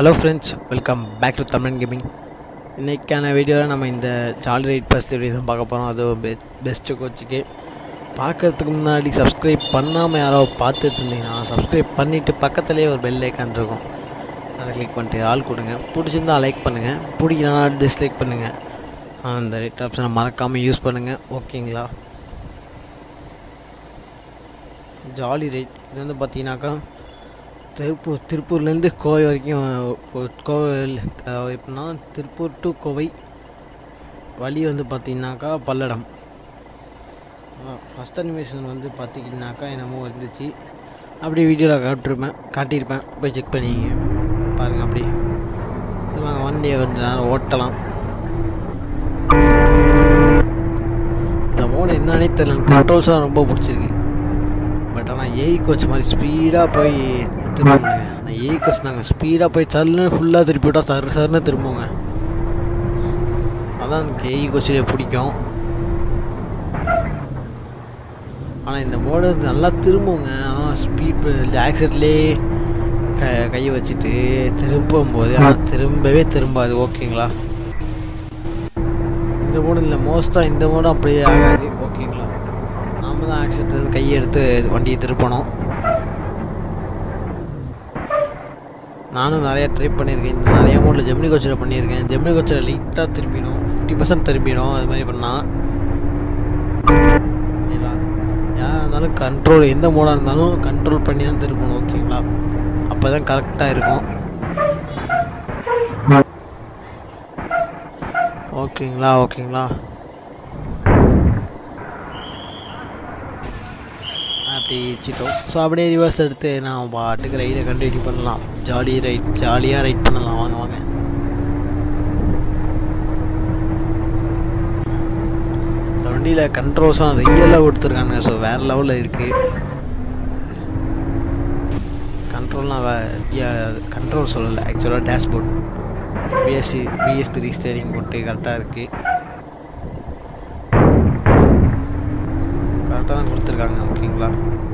hello friends welcome back to Tamil gaming இன்றைக்கான வீடியோவில் நம்ம இந்த ஜாலி ரைட் பஸ் வீடியோ தான் பார்க்க போகிறோம் அதுவும் பெ பெஸ்ட்டு கோச்சுக்கு பார்க்கறதுக்கு முன்னாடி சப்ஸ்கிரைப் பண்ணாமல் யாரோ பார்த்துட்டு இருந்தீங்கன்னா சப்ஸ்கிரைப் பண்ணிவிட்டு பக்கத்துலேயே ஒரு பெல் ஐக்கான் இருக்கும் அதை கிளிக் பண்ணிட்டு ஆள் கொடுங்க பிடிச்சிருந்தா லைக் பண்ணுங்கள் பிடிக்கலனா டிஸ்லைக் பண்ணுங்கள் அந்த ரைட் ஆப்ஷனை மறக்காமல் யூஸ் பண்ணுங்கள் ஓகேங்களா ஜாலி ரைட் இது வந்து பார்த்தீங்கன்னாக்கா திருப்பூர் திருப்பூர்லேருந்து கோவை வரைக்கும் ஒரு கோவில் அஹ் எப்படின்னா திருப்பூர் டு கோவை வழி வந்து பார்த்தீங்கன்னாக்கா பல்லடம் ஃபஸ்ட் அனிமேஷன் வந்து பார்த்தீங்கன்னாக்கா என்னமோ இருந்துச்சு அப்படியே வீடியோவில் காட்டிருப்பேன் காட்டியிருப்பேன் போய் செக் பண்ணி பாருங்கள் அப்படி சரி வாங்க வண்டியை கொஞ்சம் நேரம் ஓட்டலாம் இந்த மோடு என்னன்னே தெரியல எனக்கு கண்ட்ரோல்ஸாக ரொம்ப பிடிச்சிருக்கு பட் ஆனால் ஏஐ கோச் மாதிரி ஸ்பீடாக போய் திரும்புங்க ஆனால் ஏஐ கோச் நாங்கள் ஸ்பீடாக போய் சல்லுன்னு ஃபுல்லாக திருப்பி விட்டால் சர் சர்னு திரும்புங்க அதான் எனக்கு ஏஐ கோச்சிலே பிடிக்கும் ஆனால் இந்த மோடு நல்லா திரும்புங்க ஆனால் ஸ்பீட் ஆக்சிடென்ட்லேயே க கையை வச்சுட்டு திரும்பும்போது ஆனால் திரும்பவே திரும்பாது ஓகேங்களா இந்த மோடு இல்லை மோஸ்ட்டாக இந்த மோடும் அப்படியே ஆகாது ஓகேங்களா நாம தான் ஆக்சிடென்ட் கையை எடுத்து வண்டியை திருப்பணும் நானும் நிறையா ட்ரை பண்ணியிருக்கேன் இந்த நிறைய மோடில் ஜெமினி கோச்சில் பண்ணியிருக்கேன் ஜெமினி கோச்சில் லைட்டாக திரும்பிடும் ஃபிஃப்டி பர்சன்ட் திரும்பிடும் அது மாதிரி பண்ணால் ஓகேங்களா யாராக இருந்தாலும் கண்ட்ரோல் எந்த மோடாக இருந்தாலும் கண்ட்ரோல் பண்ணி தான் திருப்பணும் ஓகேங்களா அப்போ தான் கரெக்டாக இருக்கும் ஓகேங்களா ஓகேங்களா அப்படி வச்சுட்டோம் ஸோ அப்படியே ரிவர்ஸ் எடுத்து நான் பாட்டுக்கு ரைடை கண்டினியூ பண்ணலாம் ஜாலி ரைட் ஜாலியாக ரைட் பண்ணலாம் வாங்க வாங்க இந்த வண்டியில் கண்ட்ரோல்ஸும் ரியலாக கொடுத்துருக்காங்க ஸோ வேறு லெவலில் இருக்குது கண்ட்ரோல்னால் வே கண்ட்ரோல் சொல்லலை ஆக்சுவலாக dashboard BSC BS three steering போட்டு கரெக்டாக இருக்குது கரெக்டாக தான் கொடுத்துருக்காங்க ஓகேங்களா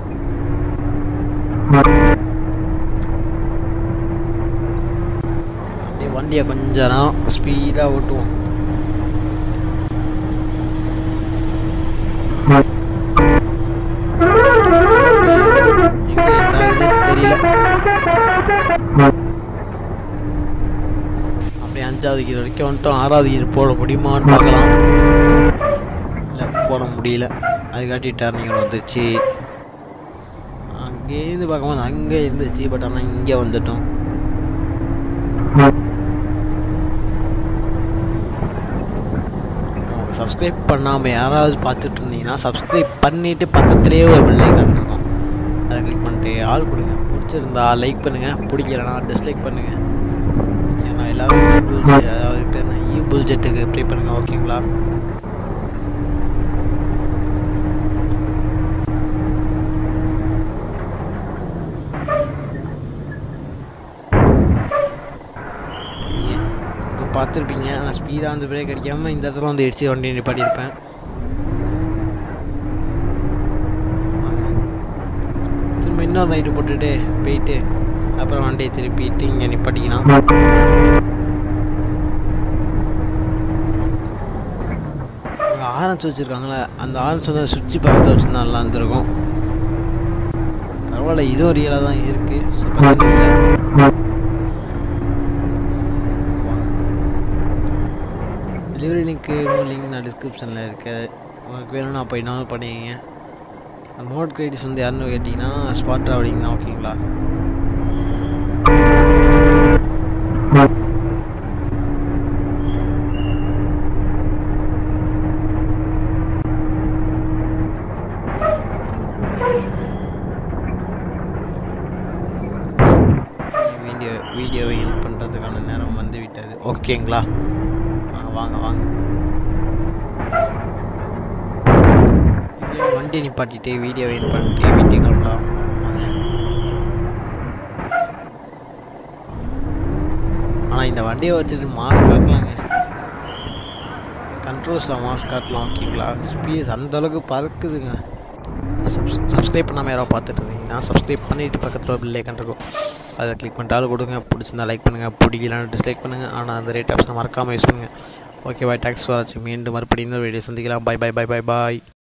அப்படியே வண்டியை கொஞ்ச நேரம் ஸ்பீடாக ஓட்டுவோம் எங்கே எண்டாகுதுன்னு தெரியல அப்படியே அஞ்சாவது கீர் வரைக்கும் வந்துட்டோம் ஆறாவது கீர் போட முடியுமான்னு பார்க்கலாம் இல்லை போட முடியல அதுக்காட்டி டர்னிங் வந்துச்சு அங்கேருந்து பார்க்கும்போது அங்கே இருந்துச்சு பட் ஆனால் இங்கே வந்துட்டோம் சப்ஸ்கிரைப் பண்ணாமல் யாராவது பார்த்துட்டு இருந்தீங்கன்னா சப்ஸ்கிரைப் பண்ணிவிட்டு பக்கத்துலேயே ஒரு பெல்லைக்கான் இருக்கும் அதை கிளிக் பண்ணிட்டு ஆள் கொடுங்க பிடிச்சிருந்தா லைக் பண்ணுங்கள் பிடிக்கலனா டிஸ்லைக் பண்ணுங்கள் ஏன்னா எல்லோரும் இ புல்ஜெட் அதாவது இ புல்ஜெட்டுக்கு ப்ரே பண்ணுங்கள் ஓகேங்களா இப்போ பார்த்துருப்பீங்க நான் ஸ்பீடாக வந்து பிரேக் அடிக்காமல் இந்த இடத்துல வந்து இடிச்சு வண்டி நிப்பாட்டியிருப்பேன் திரும்ப இன்னொரு நைட்டு போட்டுட்டு போயிட்டு அப்புறம் வண்டியை திருப்பிட்டு இங்கே நிப்பாட்டிக்கலாம் அங்கே ஆரன்ஸ் வச்சுருக்காங்களே அந்த ஆரன்ஸ் வந்து சுவிட்சு பக்கத்தில் வச்சுருந்தா நல்லா இருந்திருக்கும் பரவாயில்ல இதுவும் ரியலாக தான் இருக்குது ஸோ பிரச்சனை இல்லை டெலிவரி லிங்க்கு லிங்க் நான் டிஸ்கிரிப்ஷனில் இருக்கு உங்களுக்கு வேணும்னா அப்போ என்னாலும் பண்ணிக்கிங்க மோட் கிரெடிட்ஸ் வந்து யாருன்னு கேட்டிங்கன்னா ஸ்பாட் ட்ராவலிங் தான் ஓகேங்களா வீடியோ வீடியோவை என் பண்ணுறதுக்கான நேரம் வந்து விட்டது ஓகேங்களா வாங்க வாங்க இங்கே வண்டி நிப்பாட்டிட்டு வீடியோ வெயிட் பண்ணிட்டு வீட்டுக்கு கிளம்பலாம் ஆனால் இந்த வண்டியை வச்சுட்டு மாஸ்க் காட்டலாங்க கண்ட்ரோல்ஸில் மாஸ்க் காட்டலாம் ஓகேங்களா ஸ்பீஸ் அந்தளவுக்கு பறக்குதுங்க சப்ஸ் சப்ஸ்கிரைப் பண்ணாமல் யாரோ பார்த்துட்டு இருந்தீங்கன்னா சப்ஸ்கிரைப் பண்ணிவிட்டு பக்கத்தில் பில்லே கண்டிருக்கும் அதை கிளிக் பண்ணிட்டு ஆள் கொடுங்க பிடிச்சிருந்தா லைக் பண்ணுங்கள் பிடிக்கலன்னு டிஸ்லைக் பண்ணுங்கள் ஆனால் அந்த ரேட் ஆப்ஷனை மறக்காமல் யூஸ் பண்ணுங்கள் ஓகே பாய் தேங்க்ஸ் ஃபார் வாட்சிங் மீண்டும் மறுபடியும் இன்னொரு வீடியோ சந்திக்கலாம் பை பை பை பை பாய்